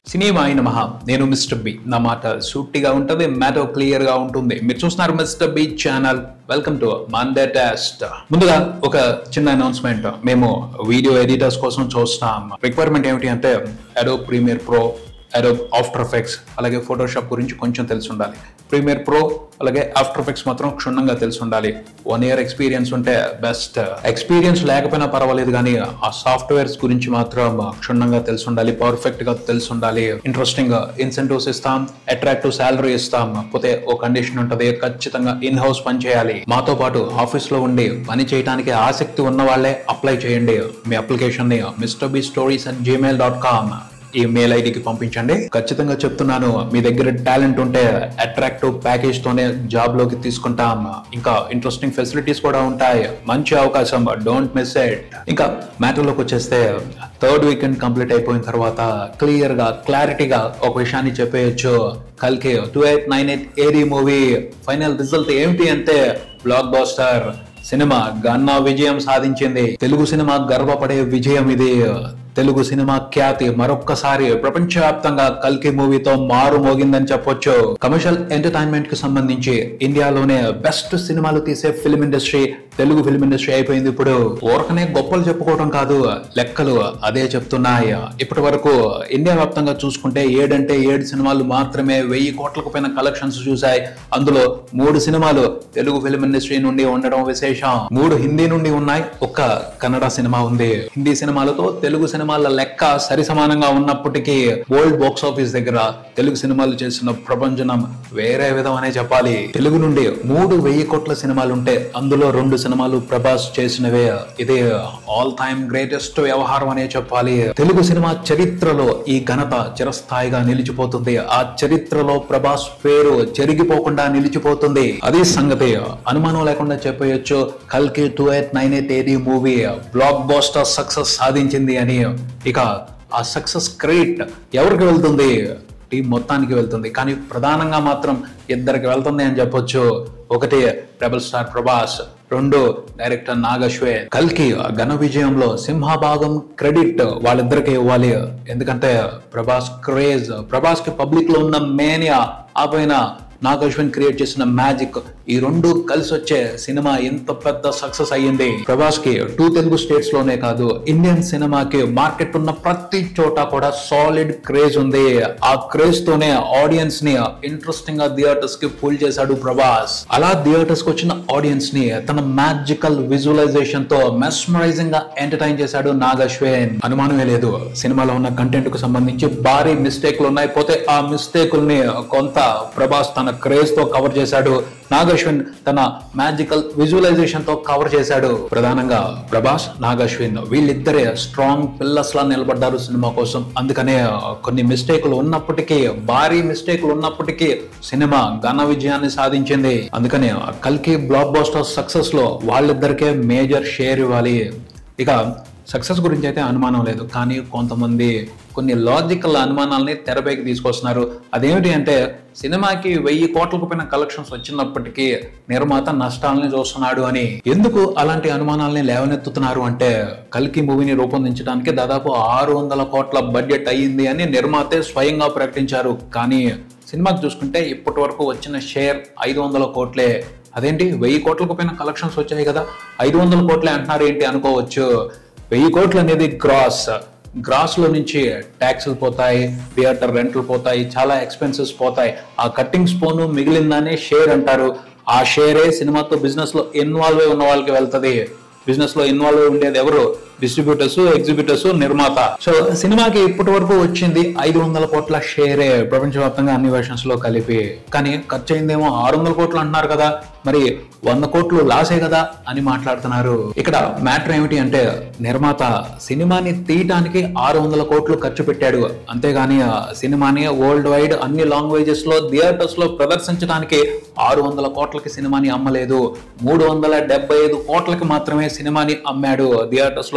cinema అయిన మహా నేను మిస్టర్ బి నా మాట సూటిగా ఉంటుంది మ్యాటర్ క్లియర్ గా ఉంటుంది మీరు చూస్తున్నారు mister B channel welcome to Monday test ముందుగా ఒక చిన్న అనౌన్స్మెంట్ మేము వీడియో ఎడిటర్స్ కోసం చూస్తాం రిక్వైర్మెంట్ ఏమిటి అంటే Adobe Premiere Pro Adobe After Effects అలాగే ఫోటోషాప్ గురించి కొంచెం తెలిసి ఉండాలి ప్రీమియర్ ప్రో అలాగే ఆఫ్టర్ ఎఫెక్ట్స్ మాత్రం క్షుణ్ణంగా తెలిసి ఉండాలి వన్ ఇయర్ ఎక్స్పీరియన్స్ ఉంటే బెస్ట్ ఎక్స్పీరియన్స్ లేకపోయినా పర్వాలేదు కానీ ఆ సాఫ్ట్వేర్స్ గురించి మాత్రం క్షుణ్ణంగా తెలిసి ఉండాలి పర్ఫెక్ట్ గా తెలిసి ఉండాలి ఇంట్రెస్టింగ్ ఇన్సెంటివ్స్ ఇస్తాం అట్రాక్టివ్ శాలరీ ఇస్తాం పోతే ఓ కండిషన్ ఉంటది ఖచ్చితంగా ఇన్ హౌస్ పని చేయాలి మాతో పాటు ఆఫీస్ లో ఉండి పని చేయడానికి ఆసక్తి ఉన్న వాళ్ళే అప్లై చేయండి మీ అప్లికేషన్ ని mister B stories at Gmail dot com ఈ మెయిల్ ఐడికి పంపించండి ఖచ్చితంగా చెప్తున్నాను మీ దగ్గర టాలెంట్ ఉంటే అట్రాక్టివ్ ప్యాకేజ్ తోనే జాబ్ లోకి తీసుకుంటాం ఇంకా ఇంట్రెస్టింగ్ ఫెసిలిటీస్ కూడా ఉంటాయి మంచి అవకాశం డోంట్ మిస్ ఇట్ ఇంకా మ్యాటర్ లోకి వచ్చేస్తే థర్డ్ వీకెండ్ కంప్లీట్ అయిపోయిన తర్వాత క్లియర్ గా క్లారిటీగా ఒక విషయాన్ని చెప్పేయచ్చు కల్కి two eight nine eight AD movie final result ఏమిటి అంటే బ్లాక్ బాస్టర్ సినిమా గన్నా విజయం సాధించింది తెలుగు సినిమా గర్వపడే విజయం ఇది తెలుగు సినిమా ఖ్యాతి మరొక్కసారి ప్రపంచవ్యాప్తంగా కల్కి మూవీతో మారు మోగిందని చెప్పొచ్చు కమర్షియల్ ఎంటర్టైన్మెంట్ కి సంబంధించి ఇండియాలోనే బెస్ట్ సినిమాలు తీసే film industry Telugu film industry అయిపోయింది ఇప్పుడు ఊరకనే గొప్పలు చెప్పుకోవడం కాదు లెక్కలు అదే చెప్తున్నాయి ఇప్పటి వరకు ఇండియా వ్యాప్తంగా చూసుకుంటే ఏడంటే ఏడు సినిమాలు మాత్రమే వెయ్యి కోట్లకు పైన కలెక్షన్స్ చూశాయి అందులో మూడు సినిమాలు తెలుగు ఫిల్మ్ ఇండస్ట్రీ నుండి ఉండడం విశేషం మూడు హిందీ నుండి ఉన్నాయి ఒక్క కన్నడ సినిమా ఉంది హిందీ సినిమాలతో తెలుగు సినిమాల లెక్క సరి సమానంగా ఉన్నప్పటికీ వరల్డ్ బాక్స్ ఆఫీస్ దగ్గర తెలుగు సినిమాలు చేసిన ప్రపంచనం వేరే విధమనే చెప్పాలి తెలుగు నుండి మూడు వెయ్యి కోట్ల సినిమాలు ఉంటే అందులో రెండు సినిమాలు ప్రభాస్ చేసినవే ఇదే ఆల్ టైమ్ గ్రేటెస్ట్ వ్యవహారం అనే చెప్పాలి తెలుగు సినిమా చరిత్రలో ఈ ఘనత చిరస్థాయిగా నిలిచిపోతుంది ఆ చరిత్రలో ప్రభాస్ పేరు చెరిగిపోకుండా నిలిచిపోతుంది అది సంగతి అనుమానం లేకుండా చెప్పేయచ్చు కల్కి two eight nine eight AD movie blockbuster success సాధించింది అని ఇక ఆ సక్సెస్ క్రెడిట్ ఎవరికి వెళ్తుంది టీం మొత్తానికి వెళ్తుంది కానీ ప్రధానంగా మాత్రం ఇద్దరికి వెళ్తుంది అని చెప్పొచ్చు ఒకటి రెబల్ స్టార్ ప్రభాస్ రెండు డైరెక్టర్ నాగశ్వే కల్కి ఘన విజయంలో సింహభాగం క్రెడిట్ వాళ్ళిద్దరికి ఇవ్వాలి ఎందుకంటే ప్రభాస్ క్రేజ్ ప్రభాస్ కి పబ్లిక్ లో ఉన్న మేనియా ఆ పైన నాగ్ అశ్విన్ క్రియేట్ చేసిన మ్యాజిక్ ఈ రెండు కలిసి వచ్చే సినిమా ఎంత పెద్ద సక్సెస్ అయ్యింది ప్రభాస్ కి టూ తెలుగు స్టేట్స్ లోనే కాదు ఇండియన్ సినిమాకి మార్కెట్ ఉన్న ప్రతి చోట కూడా సాలిడ్ క్రేజ్ ఉంది ఆ క్రేజ్ తోనే ఆడియన్స్ ని ఇంట్రెస్టింగ్ గా థియేటర్స్ కి పుల్ చేశాడు ప్రభాస్ అలా థియేటర్స్ కి వచ్చిన ఆడియన్స్ ని తన మ్యాజికల్ విజువలైజేషన్ తో మెస్మరైజింగ్ గా ఎంటర్టైన్ చేశాడు నాగ్ అశ్విన్ అనుమానమే లేదు సినిమాలో ఉన్న కంటెంట్ కు సంబంధించి భారీ మిస్టేక్లు ఉన్నాయి పోతే ఆ మిస్టేకుల్ని కొంత ప్రభాస్ తన క్రేజ్ తో కవర్ చేశాడు నాగశ్విన్ తన మ్యాజికల్ విజువలైజేషన్ తో కవర్ చేశాడు ప్రధానంగా ప్రభాస్ నాగశ్విన్ వీళ్ళిద్దరే స్ట్రాంగ్ పిల్లర్స్ లా నిలబడ్డారు సినిమా కోసం అందుకనే కొన్ని మిస్టేకులు ఉన్నప్పటికీ భారీ మిస్టేకులు ఉన్నప్పటికీ సినిమా ఘన విజయాన్ని సాధించింది అందుకనే కల్కి బ్లాక్ బాస్టర్ సక్సెస్ లో వాళ్ళిద్దరికే మేజర్ షేర్ ఇవ్వాలి ఇక సక్సెస్ గురించి అయితే అనుమానం లేదు కానీ కొంతమంది కొన్ని లాజికల్ అనుమానాలని తెరపైకి తీసుకొస్తున్నారు అదేమిటి అంటే సినిమాకి వెయ్యి కోట్లకు పైన కలెక్షన్స్ వచ్చినప్పటికీ నిర్మాత నష్టాలని చూస్తున్నాడు అని ఎందుకు అలాంటి అనుమానాలని లేవనెత్తుతున్నారు అంటే కల్కి మూవీని రూపొందించడానికి దాదాపు ఆరు వందల కోట్ల బడ్జెట్ అయ్యింది అని నిర్మాతే స్వయంగా ప్రకటించారు కానీ సినిమాకి చూసుకుంటే ఇప్పటి వరకు వచ్చిన షేర్ ఐదు వందల కోట్లే అదేంటి వెయ్యి కోట్లకు పైన కలెక్షన్స్ వచ్చాయి కదా ఐదు వందల కోట్లే అంటున్నారు ఏంటి అనుకోవచ్చు వెయ్యి కోట్లు అనేది గ్రాస్ గ్రాస్ లో నుంచి ట్యాక్సులు పోతాయి థియేటర్ రెంట్లు పోతాయి చాలా ఎక్స్పెన్సెస్ పోతాయి ఆ కట్టింగ్ స్పోన్ మిగిలిందనే షేర్ అంటారు ఆ షేరే సినిమాతో బిజినెస్ లో ఇన్వాల్వ్ అయి ఉన్న వాళ్ళకి వెళ్తది బిజినెస్ లో ఇన్వాల్వ్ అయి ఉండేది ఎవరు డిస్ట్రిబ్యూటర్స్ ఎగ్జిబ్యూటర్స్ నిర్మాత సో సినిమాకి ఇప్పటి వరకు వచ్చింది ఐదు వందల కోట్ల షేరే ప్రపంచవ్యాప్తంగా అన్ని వెర్షన్స్ లో కలిపి కానీ ఖర్చు అయిందేమో ఆరు వందల కోట్లు అంటున్నారు కదా మరి వంద కోట్లు లాసే కదా అని మాట్లాడుతున్నారు ఇక్కడ మ్యాటర్ ఏమిటి అంటే నిర్మాత సినిమాని తీయటానికి ఆరు వందల కోట్లు ఖర్చు పెట్టాడు అంతేగాని ఆ సినిమాని వరల్డ్ వైడ్ అన్ని లాంగ్వేజెస్ లో థియేటర్స్ లో ప్రదర్శించడానికి ఆరు వందల కోట్లకి సినిమాని అమ్మలేదు మూడు వందల డెబ్బై ఐదు కోట్లకి మాత్రమే సినిమాని అమ్మాడు థియేటర్స్ లో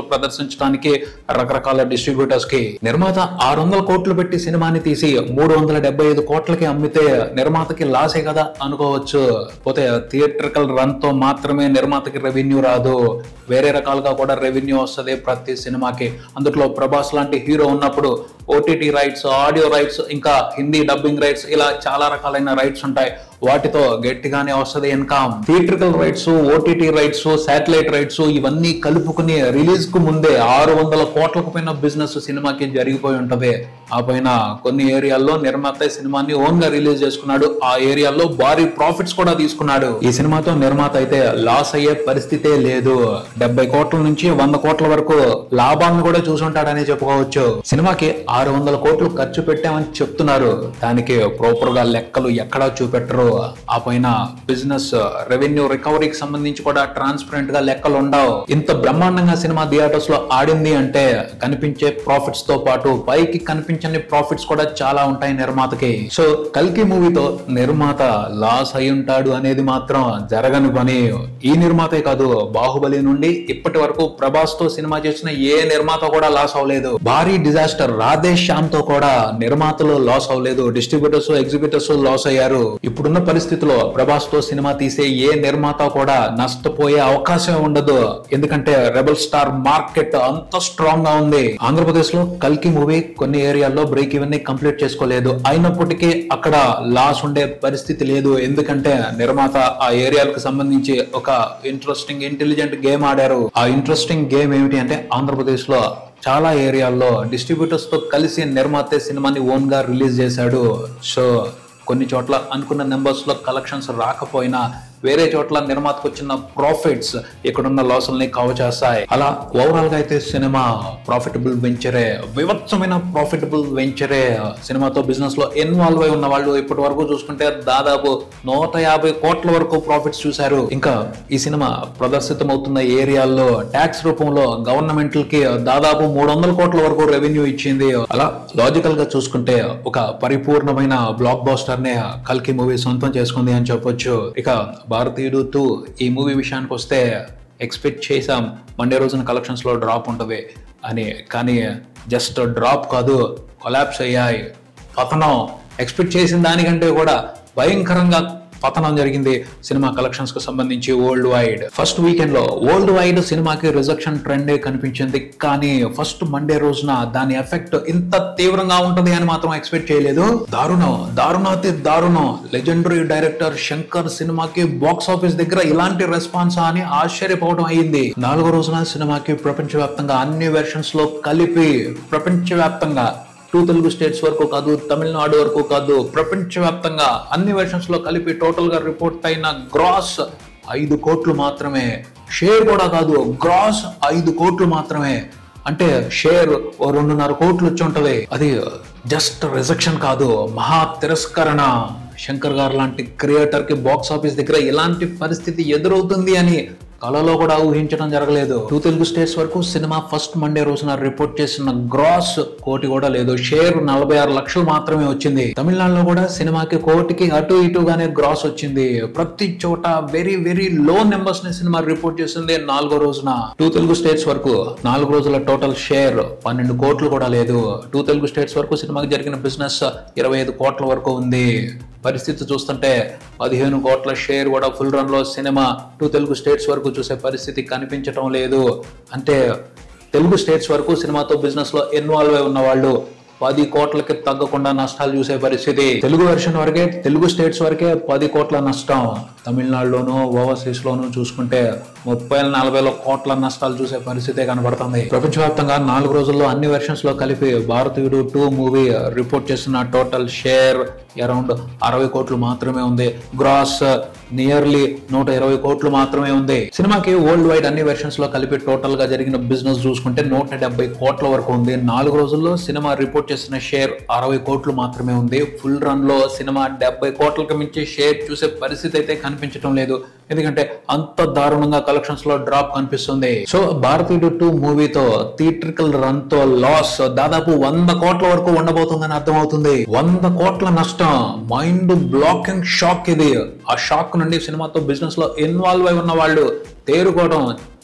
ప్రదర్శించడానికి రకరకాల డిస్ట్రిబ్యూటర్స్ కి నిర్మాత ఆరు వందల కోట్లు పెట్టి సినిమాని తీసి మూడు వందల డెబ్బై ఐదు కోట్లకి అమ్మితే నిర్మాతకి లాసే కదా అనుకోవచ్చు పోతే థియేట్రికల్ రన్ తో మాత్రమే నిర్మాతకి రెవెన్యూ రాదు వేరే రకాలుగా కూడా రెవెన్యూ వస్తుంది ప్రతి సినిమాకి అందులో ప్రభాస్ లాంటి హీరో ఉన్నప్పుడు ఓటీటీ రైట్స్ ఆడియో రైట్స్ ఇంకా హిందీ డబ్బింగ్ రైట్స్ ఇలా చాలా రకాలైన రైట్స్ ఉంటాయి వాటితో గట్టిగానే వస్తుంది income theatrical rights OTT rights satellite rights ఇవన్నీ కలుపుకుని రిలీజ్ కు ముందే ఆరు వందల కోట్లకు పైన బిజినెస్ సినిమాకి జరిగిపోయి ఉంటది ఆ పైన కొన్ని ఏరియాల్లో నిర్మాత సినిమాని ఓన్ గా రిలీజ్ చేసుకున్నాడు ఆ ఏరియాల్లో భారీ ప్రాఫిట్స్ కూడా తీసుకున్నాడు ఈ సినిమాతో నిర్మాత అయితే లాస్ అయ్యే పరిస్థితే లేదు డెబ్బై కోట్ల నుంచి వంద కోట్ల వరకు లాభాలను కూడా చూసుంటాడని చెప్పుకోవచ్చు సినిమాకి ఆరు వందల కోట్లు ఖర్చు పెట్టామని చెప్తున్నారు దానికి ప్రాపర్ గా లెక్కలు ఎక్కడా చూపెట్టరు ఆ పైన బిజినెస్ రెవెన్యూ రికవరీకి సంబంధించి కూడా ట్రాన్స్పరెంట్ గా లెక్కలు ఉండవు ఇంత బ్రహ్మాండంగా సినిమా థియేటర్స్ లో ఆడింది అంటే కనిపించే ప్రాఫిట్స్ తో పాటు పైకి కనిపించని ప్రాఫిట్స్ కూడా చాలా ఉంటాయి నిర్మాతకి సో కల్కి మూవీతో నిర్మాత లాస్ అయి ఉంటాడు అనేది మాత్రం జరగని పని ఈ నిర్మాతే కాదు బాహుబలి నుండి ఇప్పటి వరకు ప్రభాస్ తో సినిమా చేసిన ఏ నిర్మాత కూడా లాస్ అవ్వలేదు భారీ డిజాస్టర్ రాధే శ్యామ్ తో కూడా నిర్మాతలు లాస్ అవ్వలేదు డిస్ట్రిబ్యూటర్స్ ఎగ్జిబిటర్స్ లాస్ అయ్యారు ఇప్పుడున్న పరిస్థితిలో ప్రభాస్ తో సినిమా తీసే ఏ నిర్మాత కూడా నష్టపోయే అవకాశం ఉండదు ఎందుకంటే రెబల్ స్టార్ మార్కెట్ అంత స్ట్రాంగ్ గా ఉంది ఆంధ్రప్రదేశ్ లో కల్కి మూవీ కొన్ని ఏరియాల్లో బ్రేక్ ఈవెన్ ని కంప్లీట్ చేసుకోలేదు అయినప్పటికీ అక్కడ లాస్ ఉండే పరిస్థితి లేదు ఎందుకంటే నిర్మాత ఆ ఏరియాలకు సంబంధించి ఒక ఇంట్రెస్టింగ్ ఇంటెలిజెంట్ గేమ్ ఆడారు ఆ ఇంట్రెస్టింగ్ గేమ్ ఏమిటి అంటే ఆంధ్రప్రదేశ్ లో చాలా ఏరియాల్లో డిస్ట్రిబ్యూటర్స్ తో కలిసి నిర్మాత సినిమాని ఓన్ గా రిలీజ్ చేశాడు సో కొన్ని చోట్ల అనుకున్న నెంబర్స్ లో కలెక్షన్స్ రాకపోయినా వేరే చోట్ల నిర్మాతకు వచ్చిన ప్రాఫిట్స్ ఇక్కడున్న లాసుల్ని కవర్ చేస్తాయి అలా ఓవరాల్ గా అయితే సినిమా ప్రాఫిటబుల్ వెంచరే వివత్సమైన ప్రాఫిటబుల్ వెంచరే సినిమాతో బిజినెస్ లో ఇన్వాల్వ్ అయి ఉన్న వాళ్ళు ఇప్పటి వరకు చూసుకుంటే దాదాపు నూట యాభై కోట్ల వరకు ప్రాఫిట్స్ చూశారు ఇంకా ఈ సినిమా ప్రదర్శితమవుతున్న ఏరియాల్లో ట్యాక్స్ రూపంలో గవర్నమెంట్ కి దాదాపు మూడు వందల కోట్ల వరకు రెవెన్యూ ఇచ్చింది అలా లాజికల్ గా చూసుకుంటే ఒక పరిపూర్ణమైన బ్లాక్ బాస్టర్ నే కల్కి మూవీ సొంతం చేసుకుంది అని చెప్పొచ్చు ఇక భారతీయుడు టూ ఈ మూవీ విషయానికి వస్తే ఎక్స్పెక్ట్ చేసాం మండే రోజున కలెక్షన్స్ లో డ్రాప్ ఉంటుంది అని కానీ జస్ట్ డ్రాప్ కాదు కొలాప్స్ అయ్యాయి పతనం ఎక్స్పెక్ట్ చేసిన దానికంటే కూడా భయంకరంగా పతనం జరిగింది సినిమా కలెక్షన్స్ కు సంబంధించి వరల్డ్ వైడ్ ఫస్ట్ వీకెండ్ లో వరల్డ్ వైడ్ సినిమాకి రిజెక్షన్ ట్రెండే కనిపించింది కానీ ఫస్ట్ మండే రోజున దాని ఎఫెక్ట్ ఇంత తీవ్రంగా ఉంటది అని మాత్రం ఎక్స్పెక్ట్ చేయలేదు దారుణం దారుణాతి దారుణం లెజెండరీ డైరెక్టర్ శంకర్ సినిమాకి బాక్స్ ఆఫీస్ దగ్గర ఇలాంటి రెస్పాన్స్ అని ఆశ్చర్యపోవడం అయింది నాలుగో రోజున సినిమాకి ప్రపంచవ్యాప్తంగా అన్ని వెర్షన్స్ లో కలిపి ప్రపంచవ్యాప్తంగా టూ తెలుగు స్టేట్స్ వరకు కాదు తమిళనాడు వరకు కాదు ప్రపంచవ్యాప్తంగా అన్ని వెర్షన్స్ లో కలిపి టోటల్ గా రిపోర్ట్ అయిన గ్రాస్ ఐదు కోట్లు మాత్రమే షేర్ కూడా కాదు గ్రాస్ ఐదు కోట్లు మాత్రమే అంటే షేర్ ఓ రెండున్నర కోట్లు వచ్చి ఉంటది అది జస్ట్ రిజెక్షన్ కాదు మహా తిరస్కరణ శంకర్ గారు లాంటి క్రియేటర్ కి బాక్స్ ఆఫీస్ దగ్గర ఇలాంటి పరిస్థితి ఎదురవుతుంది అని కళలో కూడా ఊహించడం జరగలేదు టూ తెలుగు స్టేట్స్ వరకు సినిమా ఫస్ట్ మండే రోజున రిపోర్ట్ చేసిన గ్రాస్ కోటి కూడా లేదు షేర్ నలభై ఆరు లక్షలు మాత్రమే వచ్చింది తమిళనాడులో కూడా సినిమాకి కోటికి అటు ఇటుగానే గ్రాస్ వచ్చింది ప్రతి చోట వెరీ వెరీ లో నెంబర్స్ ని సినిమా రిపోర్ట్ చేసింది నాలుగో రోజున టూ తెలుగు స్టేట్స్ వరకు నాలుగు రోజుల టోటల్ షేర్ పన్నెండు కోట్లు కూడా లేదు టూ తెలుగు స్టేట్స్ వరకు సినిమాకి జరిగిన బిజినెస్ ఇరవై ఐదు కోట్ల వరకు ఉంది పరిస్థితి చూస్తుంటే పదిహేను కోట్ల షేర్ కూడా ఫుల్ రన్ లో సినిమా టూ తెలుగు స్టేట్స్ వరకు చూసే పరిస్థితి కనిపించటం లేదు అంటే తెలుగు స్టేట్స్ వరకు సినిమాతో బిజినెస్ లో ఇన్వాల్వ్ అయి ఉన్న వాళ్ళు పది కోట్లకి తగ్గకుండా నష్టాలు చూసే పరిస్థితి తెలుగు వెర్షన్ వరకే తెలుగు స్టేట్స్ వరకే పది కోట్ల నష్టం తమిళనాడులోను ఓవర్సీస్ లోను చూసుకుంటే ముప్పై నలభై కోట్ల నష్టాలు చూసే పరిస్థితే కనబడుతుంది ప్రపంచవ్యాప్తంగా నాలుగు రోజుల్లో అన్ని వెర్షన్స్ లో కలిపి భారతీయుడు టూ మూవీ రిపోర్ట్ చేసిన టోటల్ షేర్ అరౌండ్ అరవై కోట్లు మాత్రమే ఉంది గ్రాస్ నియర్లీ నూట ఇరవై కోట్లు మాత్రమే ఉంది సినిమాకి వరల్డ్ వైడ్ అన్ని వెర్షన్స్ లో కలిపి టోటల్ గా జరిగిన బిజినెస్ చూసుకుంటే నూట డెబ్బై కోట్ల వరకు ఉంది నాలుగు రోజుల్లో సినిమా రిపోర్ట్ చేసిన షేర్ అరవై కోట్లు మాత్రమే ఉంది ఫుల్ రన్ లో సినిమా డెబ్బై కోట్లకు మించి షేర్ చూసే పరిస్థితి అయితే కనిపించడం లేదు ఎందుకంటే అంత దారుణంగా కలెక్షన్స్ లో డ్రాప్ కనిపిస్తుంది సో భారతీయుడు టూ మూవీతో థియేట్రికల్ రన్ తో లాస్ దాదాపు వంద కోట్ల వరకు ఉండబోతుందని అర్థమవుతుంది వంద కోట్ల నష్టం మైండ్ బ్లాకింగ్ షాక్ ఇది ఆ షాక్ నుండి సినిమాతో బిజినెస్ లో ఇన్వాల్వ్ అయి ఉన్న వాళ్ళు తేరుకోవడం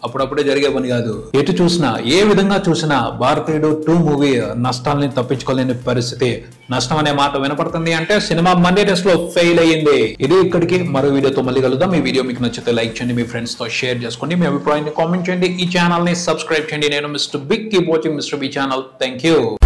అప్పుడప్పుడే జరిగే పని కాదు ఎటు చూసినా ఏ విధంగా చూసినా భారతీయుడు టూ మూవీ నష్టాలని తప్పించుకోలేని పరిస్థితి నష్టం అనే మాట వినపడుతుంది అంటే సినిమా మండే టెస్ట్ లో ఫెయిల్ అయ్యింది ఇది ఇక్కడికి మరో వీడియోతో మళ్ళీ కలుద్దాం ఈ వీడియో మీకు నచ్చితే లైక్ చేయండి మీ ఫ్రెండ్స్ తో షేర్ చేసుకోండి మీ అభిప్రాయాన్ని కామెంట్ చేయండి ఈ ఛానల్ ని సబ్స్క్రైబ్ చేయండి నేను mister big keep watching mister B channel thank you